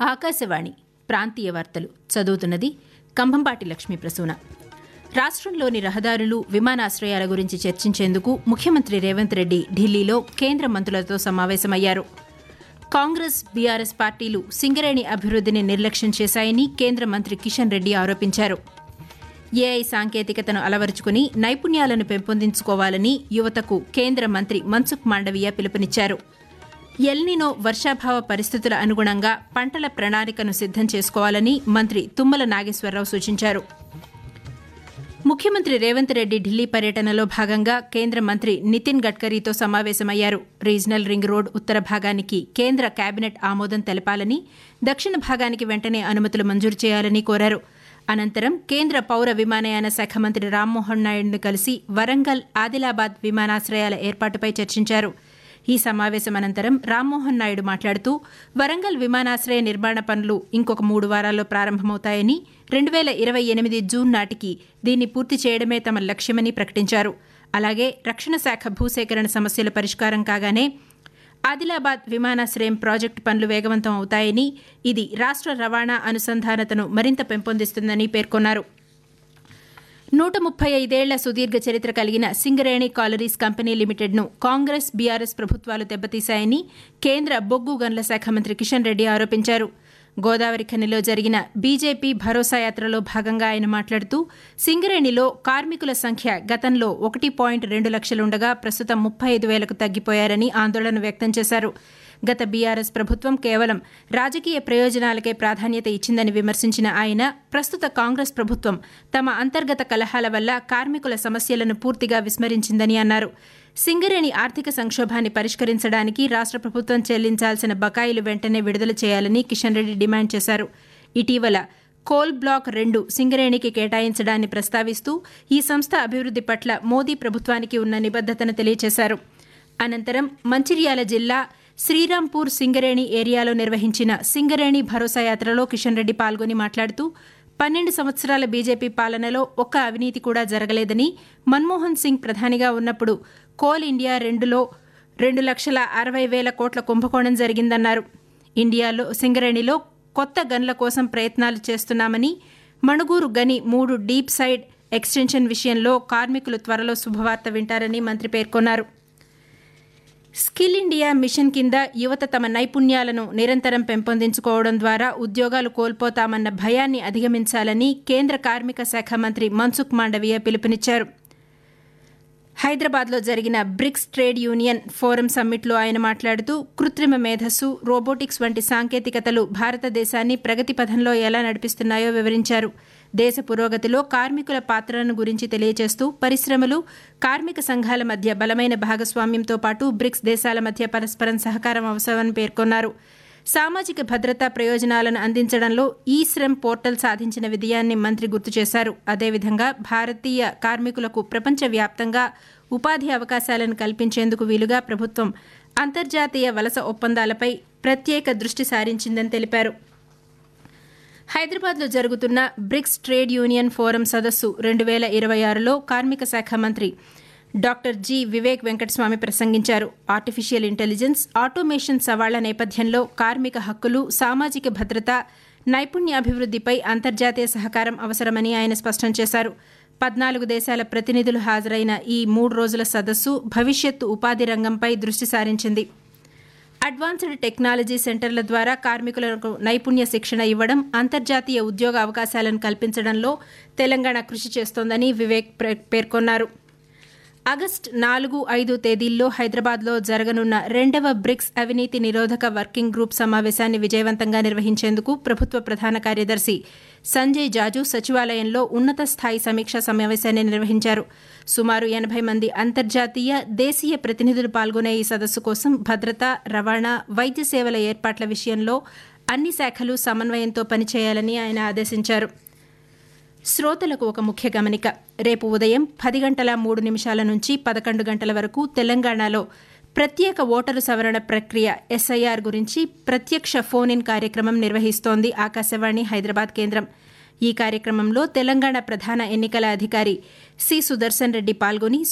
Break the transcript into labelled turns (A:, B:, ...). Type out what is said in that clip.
A: ఆకాశవాణి ప్రాంతీయ వార్తలు చదువుతున్నది కంభంపాటి లక్ష్మీ ప్రసూన రాష్ట్రంలోని రహదారులు విమానాశ్రయాల గురించి చర్చించేందుకు ముఖ్యమంత్రి రేవంత్ రెడ్డి ఢిల్లీలో కేంద్ర మంత్రులతో సమావేశమయ్యారు కాంగ్రెస్ బీఆర్ఎస్ పార్టీలు సింగరేణి అభివృద్దిని నిర్లక్ష్యం చేశాయని కేంద్ర మంత్రి కిషన్ రెడ్డి ఆరోపించారు ఏఐ సాంకేతికతను అలవరుచుకుని నైపుణ్యాలను పెంపొందించుకోవాలని యువతకు కేంద్ర మంత్రి మన్సుఖ్ మాండవీయ పిలుపునిచ్చారు ఎల్నినో వర్షాభావ పరిస్థితుల అనుగుణంగా పంటల ప్రణాళికను సిద్దం చేసుకోవాలని మంత్రి తుమ్మల నాగేశ్వరరావు సూచించారు ముఖ్యమంత్రి రేవంత్ రెడ్డి ఢిల్లీ పర్యటనలో భాగంగా కేంద్ర మంత్రి నితిన్ గడ్కరీతో సమావేశమయ్యారు రీజనల్ రింగ్ రోడ్ ఉత్తర భాగానికి కేంద్ర కేబినెట్ ఆమోదం తెలపాలని దక్షిణ భాగానికి వెంటనే అనుమతులు మంజూరు చేయాలని కోరారు అనంతరం కేంద్ర పౌర విమానయాన శాఖ మంత్రి రామ్మోహన్ నాయుడును కలిసి వరంగల్ ఆదిలాబాద్ విమానాశ్రయాల ఏర్పాటుపై చర్చించారు ఈ సమావేశం అనంతరం రామ్మోహన్ నాయుడు మాట్లాడుతూ వరంగల్ విమానాశ్రయ నిర్మాణ పనులు ఇంకొక మూడు వారాల్లో ప్రారంభమవుతాయని రెండు వేల ఇరవై ఎనిమిది జూన్ నాటికి దీన్ని పూర్తి చేయడమే తమ లక్ష్యమని ప్రకటించారు అలాగే రక్షణ శాఖ భూసేకరణ సమస్యల పరిష్కారం కాగానే ఆదిలాబాద్ విమానాశ్రయం ప్రాజెక్టు పనులు వేగవంతం అవుతాయని ఇది రాష్ట్ర రవాణా అనుసంధానతను మరింత పెంపొందిస్తుందని పేర్కొన్నారు నూట ముప్పై ఐదేళ్ల సుదీర్ఘ చరిత్ర కలిగిన సింగరేణి కాలరీస్ కంపెనీ లిమిటెడ్ను కాంగ్రెస్ బీఆర్ఎస్ ప్రభుత్వాలు దెబ్బతీశాయని కేంద్ర బొగ్గు గనుల శాఖ మంత్రి కిషన్ రెడ్డి ఆరోపించారు గోదావరి ఖనిలో జరిగిన బీజేపీ భరోసా యాత్రలో భాగంగా ఆయన మాట్లాడుతూ సింగరేణిలో కార్మికుల సంఖ్య గతంలో ఒకటి పాయింట్ రెండు లక్షలుండగా ప్రస్తుతం ముప్పై ఐదు వేలకు తగ్గిపోయారని ఆందోళన వ్యక్తం చేశారు గత బీఆర్ఎస్ ప్రభుత్వం కేవలం రాజకీయ ప్రయోజనాలకే ప్రాధాన్యత ఇచ్చిందని విమర్శించిన ఆయన ప్రస్తుత కాంగ్రెస్ ప్రభుత్వం తమ అంతర్గత కలహాల వల్ల కార్మికుల సమస్యలను పూర్తిగా విస్మరించిందని అన్నారు సింగరేణి ఆర్థిక సంక్షోభాన్ని పరిష్కరించడానికి రాష్ట్ర ప్రభుత్వం చెల్లించాల్సిన బకాయిలు వెంటనే విడుదల చేయాలని కిషన్ రెడ్డి డిమాండ్ చేశారు ఇటీవల కోల్ బ్లాక్ రెండు సింగరేణికి కేటాయించడాన్ని ప్రస్తావిస్తూ ఈ సంస్థ అభివృద్ది పట్ల మోదీ ప్రభుత్వానికి ఉన్న నిబద్దతను తెలియజేశారు అనంతరం మంచిర్యాల జిల్లా శ్రీరాంపూర్ సింగరేణి ఏరియాలో నిర్వహించిన సింగరేణి భరోసా యాత్రలో కిషన్ రెడ్డి పాల్గొని మాట్లాడుతూ పన్నెండు సంవత్సరాల బీజేపీ పాలనలో ఒక్క అవినీతి కూడా జరగలేదని మన్మోహన్ సింగ్ ప్రధానిగా ఉన్నప్పుడు కోల్ ఇండియా రెండులో రెండు లక్షల అరవై వేల కోట్ల కుంభకోణం జరిగిందన్నారు ఇండియాలో సింగరేణిలో కొత్త గన్ల కోసం ప్రయత్నాలు చేస్తున్నామని మణుగూరు గని మూడు డీప్ సైడ్ ఎక్స్టెన్షన్ విషయంలో కార్మికులు త్వరలో శుభవార్త వింటారని మంత్రి పేర్కొన్నారు స్కిల్ ఇండియా మిషన్ కింద యువత తమ నైపుణ్యాలను నిరంతరం పెంపొందించుకోవడం ద్వారా ఉద్యోగాలు కోల్పోతామన్న భయాన్ని అధిగమించాలని కేంద్ర కార్మిక శాఖ మంత్రి మన్సుఖ్ మాండవీయ పిలుపునిచ్చారు హైదరాబాద్లో జరిగిన బ్రిక్స్ ట్రేడ్ యూనియన్ ఫోరం సమ్మిట్లో ఆయన మాట్లాడుతూ కృత్రిమ మేధస్సు రోబోటిక్స్ వంటి సాంకేతికతలు భారతదేశాన్ని ప్రగతి పథంలో ఎలా నడిపిస్తున్నాయో వివరించారు దేశ పురోగతిలో కార్మికుల పాత్రను గురించి తెలియజేస్తూ పరిశ్రమలు కార్మిక సంఘాల మధ్య బలమైన భాగస్వామ్యంతో పాటు బ్రిక్స్ దేశాల మధ్య పరస్పరం సహకారం అవసరమని పేర్కొన్నారు సామాజిక భద్రతా ప్రయోజనాలను అందించడంలో ఈ శ్రమ్ పోర్టల్ సాధించిన విజయాన్ని మంత్రి గుర్తు చేశారు అదేవిధంగా భారతీయ కార్మికులకు ప్రపంచవ్యాప్తంగా ఉపాధి అవకాశాలను కల్పించేందుకు వీలుగా ప్రభుత్వం అంతర్జాతీయ వలస ఒప్పందాలపై ప్రత్యేక దృష్టి సారించిందని తెలిపారు హైదరాబాద్లో జరుగుతున్న బ్రిక్స్ ట్రేడ్ యూనియన్ ఫోరం సదస్సు రెండు వేల ఇరవై ఆరులో కార్మిక శాఖ మంత్రి డాక్టర్ జి వివేక్ వెంకటస్వామి ప్రసంగించారు ఆర్టిఫిషియల్ ఇంటెలిజెన్స్ ఆటోమేషన్ సవాళ్ల నేపథ్యంలో కార్మిక హక్కులు సామాజిక భద్రత నైపుణ్యాభివృద్దిపై అంతర్జాతీయ సహకారం అవసరమని ఆయన స్పష్టం చేశారు పద్నాలుగు దేశాల ప్రతినిధులు హాజరైన ఈ మూడు రోజుల సదస్సు భవిష్యత్తు ఉపాధి రంగంపై దృష్టి సారించింది అడ్వాన్స్డ్ టెక్నాలజీ సెంటర్ల ద్వారా కార్మికులకు నైపుణ్య శిక్షణ ఇవ్వడం అంతర్జాతీయ ఉద్యోగ అవకాశాలను కల్పించడంలో తెలంగాణ కృషి చేస్తోందని వివేక్ పేర్కొన్నారు ఆగస్టు నాలుగు ఐదు తేదీల్లో హైదరాబాద్లో జరగనున్న రెండవ బ్రిక్స్ అవినీతి నిరోధక వర్కింగ్ గ్రూప్ సమావేశాన్ని విజయవంతంగా నిర్వహించేందుకు ప్రభుత్వ ప్రధాన కార్యదర్శి సంజయ్ జాజు సచివాలయంలో ఉన్నత స్థాయి సమీక్షా సమావేశాన్ని నిర్వహించారు సుమారు ఎనభై మంది అంతర్జాతీయ దేశీయ ప్రతినిధులు పాల్గొనే ఈ సదస్సు కోసం భద్రత రవాణా వైద్య సేవల ఏర్పాట్ల విషయంలో అన్ని శాఖలు సమన్వయంతో పనిచేయాలని ఆయన ఆదేశించారు శ్రోతలకు ఒక ముఖ్య గమనిక రేపు ఉదయం పది గంటల మూడు నిమిషాల నుంచి పదకొండు గంటల వరకు తెలంగాణలో ప్రత్యేక ఓటరు సవరణ ప్రక్రియ ఎస్ఐఆర్ గురించి ప్రత్యక్ష ఫోన్ ఇన్ కార్యక్రమం నిర్వహిస్తోంది ఆకాశవాణి హైదరాబాద్ కేంద్రం ఈ కార్యక్రమంలో తెలంగాణ ప్రధాన ఎన్నికల అధికారి సి సుదర్శన్ రెడ్డి పాల్గొని